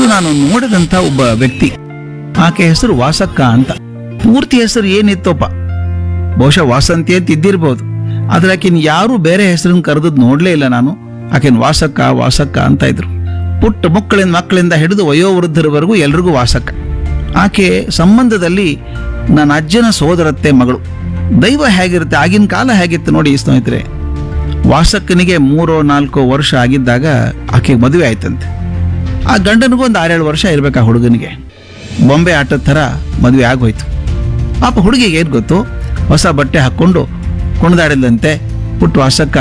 ನಾನು ನೋಡಿದಂಥ ಒಬ್ಬ ವ್ಯಕ್ತಿ ಆಕೆ ಹೆಸರು ವಾಸಕ್ಕ ಅಂತ ಪೂರ್ತಿ ಹೆಸರು ಏನಿತ್ತೋಪ ಬಹುಶಃ ವಾಸಂತಿ ಅಂತ ಇದ್ದಿರ್ಬೋದು ಆದ್ರೆ ಆಕಿನ ಯಾರು ಬೇರೆ ಹೆಸರನ್ನು ಕರೆದದ್ ನೋಡ್ಲೇ ಇಲ್ಲ ನಾನು ಆಕೆನ್ ವಾಸಕ್ಕ ವಾಸಕ್ಕ ಅಂತ ಇದ್ರು ಪುಟ್ಟ ಮಕ್ಕಳಿಂದ ಮಕ್ಕಳಿಂದ ಹಿಡಿದು ವಯೋವೃದ್ಧರವರೆಗೂ ಎಲ್ರಿಗೂ ವಾಸಕ್ಕ ಆಕೆ ಸಂಬಂಧದಲ್ಲಿ ನನ್ನ ಅಜ್ಜನ ಸೋದರತ್ತೆ ಮಗಳು ದೈವ ಹೇಗಿರುತ್ತೆ ಆಗಿನ ಕಾಲ ಹೇಗಿತ್ತು ನೋಡಿ ಸ್ನೇಹಿತರೆ ವಾಸಕ್ಕನಿಗೆ ಮೂರೋ ನಾಲ್ಕೋ ವರ್ಷ ಆಗಿದ್ದಾಗ ಆಕೆಗೆ ಮದುವೆ ಆಯ್ತಂತೆ ಆ ಗಂಡನಿಗೂ ಒಂದು ಆರೇಳು ವರ್ಷ ಇರ್ಬೇಕು ಆ ಹುಡುಗನಿಗೆ ಬೊಂಬೆ ಆಟದ ಥರ ಮದುವೆ ಆಗೋಯ್ತು ಪಾಪ ಹುಡುಗಿಗೆ ಏನು ಗೊತ್ತು ಹೊಸ ಬಟ್ಟೆ ಹಾಕ್ಕೊಂಡು ಕುಣಿದಾಡಿದಂತೆ ಪುಟ್ಟು ವಾಸಕ್ಕ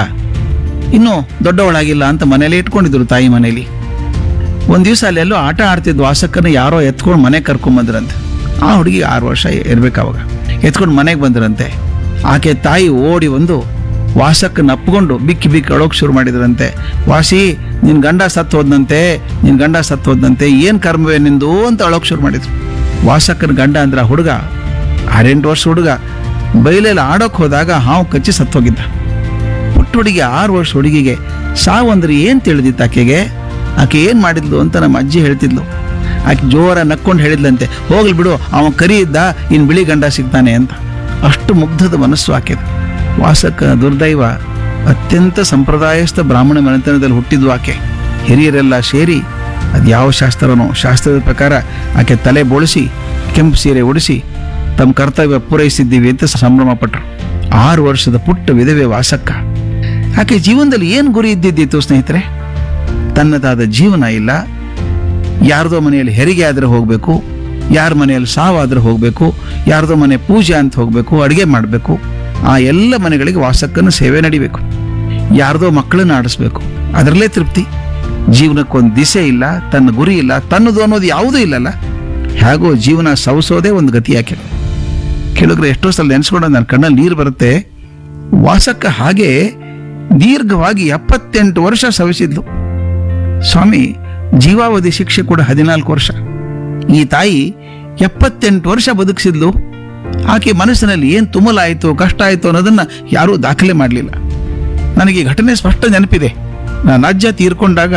ಇನ್ನೂ ದೊಡ್ಡವಳಾಗಿಲ್ಲ ಅಂತ ಮನೇಲಿ ಇಟ್ಕೊಂಡಿದ್ರು ತಾಯಿ ಮನೇಲಿ ಒಂದ್ ದಿವಸ ಅಲ್ಲಿ ಎಲ್ಲೋ ಆಟ ಆಡ್ತಿದ್ದ ವಾಸಕ್ಕನ ಯಾರೋ ಎತ್ಕೊಂಡು ಮನೆ ಕರ್ಕೊಂಬಂದ್ರಂತೆ ಆ ಹುಡುಗಿ ಆರು ವರ್ಷ ಇರ್ಬೇಕು ಅವಾಗ ಎತ್ಕೊಂಡು ಮನೆಗೆ ಬಂದ್ರಂತೆ ಆಕೆ ತಾಯಿ ಓಡಿ ಒಂದು ವಾಸಕ್ಕನ ಅಪ್ಕೊಂಡು ಬಿಕ್ಕಿ ಬಿಕ್ಕಿ ಅಳೋಕ್ ಶುರು ಮಾಡಿದ್ರಂತೆ ವಾಸಿ ನಿನ್ ಗಂಡ ಸತ್ತು ಹೋದ್ನಂತೆ ನಿನ್ ಗಂಡ ಸತ್ತು ಹೋದ್ನಂತೆ ಏನ್ ಕರ್ಮವೇ ನಿಂದು ಅಂತ ಅಳೋಕ್ ಶುರು ಮಾಡಿದ್ರು ವಾಸಕ್ಕನ ಗಂಡ ಅಂದ್ರ ಆ ಹುಡುಗ ಆರೆಂಟು ವರ್ಷ ಹುಡುಗ ಬೈಲೆಲ್ಲ ಆಡೋಕ್ ಹೋದಾಗ ಹಾವು ಕಚ್ಚಿ ಸತ್ತೋಗಿದ್ದ ಪುಟ್ಟ ಹುಡುಗಿ ಆರು ವರ್ಷ ಹುಡುಗಿಗೆ ಸಾವು ಅಂದ್ರೆ ಏನ್ ತಿಳಿದಿತ್ತು ಆಕೆಗೆ ಆಕೆ ಏನ್ ಮಾಡಿದ್ಲು ಅಂತ ನಮ್ಮ ಅಜ್ಜಿ ಹೇಳ್ತಿದ್ಲು ಆಕೆ ಜೋರ ನಕ್ಕೊಂಡು ಹೇಳಿದ್ಲಂತೆ ಹೋಗ್ಲಿ ಬಿಡು ಅವ ಕರಿ ಇದ್ದ ಇನ್ ಬಿಳಿ ಗಂಡ ಸಿಗ್ತಾನೆ ಅಂತ ಅಷ್ಟು ಮುಗ್ಧದ ಮನಸ್ಸು ಆಕೆದು ವಾಸಕ ದುರ್ದೈವ ಅತ್ಯಂತ ಸಂಪ್ರದಾಯಸ್ಥ ಬ್ರಾಹ್ಮಣ ಮನೆತನದಲ್ಲಿ ಹುಟ್ಟಿದ್ವು ಆಕೆ ಹಿರಿಯರೆಲ್ಲ ಸೇರಿ ಅದ್ಯಾವ ಶಾಸ್ತ್ರನೋ ಶಾಸ್ತ್ರದ ಪ್ರಕಾರ ಆಕೆ ತಲೆ ಬೋಳಿಸಿ ಕೆಂಪು ಸೀರೆ ಉಡಿಸಿ ತಮ್ಮ ಕರ್ತವ್ಯ ಪೂರೈಸಿದ್ದೀವಿ ಅಂತ ಸಂಭ್ರಮ ಪಟ್ರು ಆರು ವರ್ಷದ ಪುಟ್ಟ ವಿಧವೆ ವಾಸಕ್ಕ ಆಕೆ ಜೀವನದಲ್ಲಿ ಏನು ಗುರಿ ಇದ್ದಿದ್ದಿತ್ತು ಸ್ನೇಹಿತರೆ ತನ್ನದಾದ ಜೀವನ ಇಲ್ಲ ಯಾರ್ದೋ ಮನೆಯಲ್ಲಿ ಹೆರಿಗೆ ಆದ್ರೆ ಹೋಗಬೇಕು ಯಾರ ಮನೆಯಲ್ಲಿ ಸಾವಾದ್ರೆ ಹೋಗಬೇಕು ಯಾರ್ದೋ ಮನೆ ಪೂಜೆ ಅಂತ ಹೋಗಬೇಕು ಅಡುಗೆ ಮಾಡಬೇಕು ಆ ಎಲ್ಲ ಮನೆಗಳಿಗೆ ವಾಸಕ್ಕನ ಸೇವೆ ನಡಿಬೇಕು ಯಾರ್ದೋ ಮಕ್ಕಳನ್ನ ಆಡಿಸ್ಬೇಕು ಅದರಲ್ಲೇ ತೃಪ್ತಿ ಜೀವನಕ್ಕೊಂದು ದಿಸೆ ಇಲ್ಲ ತನ್ನ ಗುರಿ ಇಲ್ಲ ತನ್ನದು ಅನ್ನೋದು ಯಾವುದೂ ಇಲ್ಲಲ್ಲ ಹೇಗೋ ಜೀವನ ಸವಸೋದೇ ಒಂದು ಗತಿ ಯಾಕೆ ಕೆಲವ್ರು ಎಷ್ಟೋ ಸಲ ನೆನೆಸ್ಕೊಂಡು ನನ್ನ ಕಣ್ಣಲ್ಲಿ ನೀರು ಬರುತ್ತೆ ವಾಸಕ್ಕ ಹಾಗೆ ದೀರ್ಘವಾಗಿ ಎಪ್ಪತ್ತೆಂಟು ವರ್ಷ ಸವಿಸಿದ್ಲು ಸ್ವಾಮಿ ಜೀವಾವಧಿ ಶಿಕ್ಷೆ ಕೂಡ ಹದಿನಾಲ್ಕು ವರ್ಷ ಈ ತಾಯಿ ಎಪ್ಪತ್ತೆಂಟು ವರ್ಷ ಬದುಕಿಸಿದ್ಲು ಆಕೆ ಮನಸ್ಸಿನಲ್ಲಿ ಏನು ತುಮಲಾಯಿತು ಕಷ್ಟ ಆಯಿತು ಅನ್ನೋದನ್ನ ಯಾರೂ ದಾಖಲೆ ಮಾಡಲಿಲ್ಲ ನನಗೆ ಈ ಘಟನೆ ಸ್ಪಷ್ಟ ನೆನಪಿದೆ ನಾನು ಅಜ್ಜ ತೀರ್ಕೊಂಡಾಗ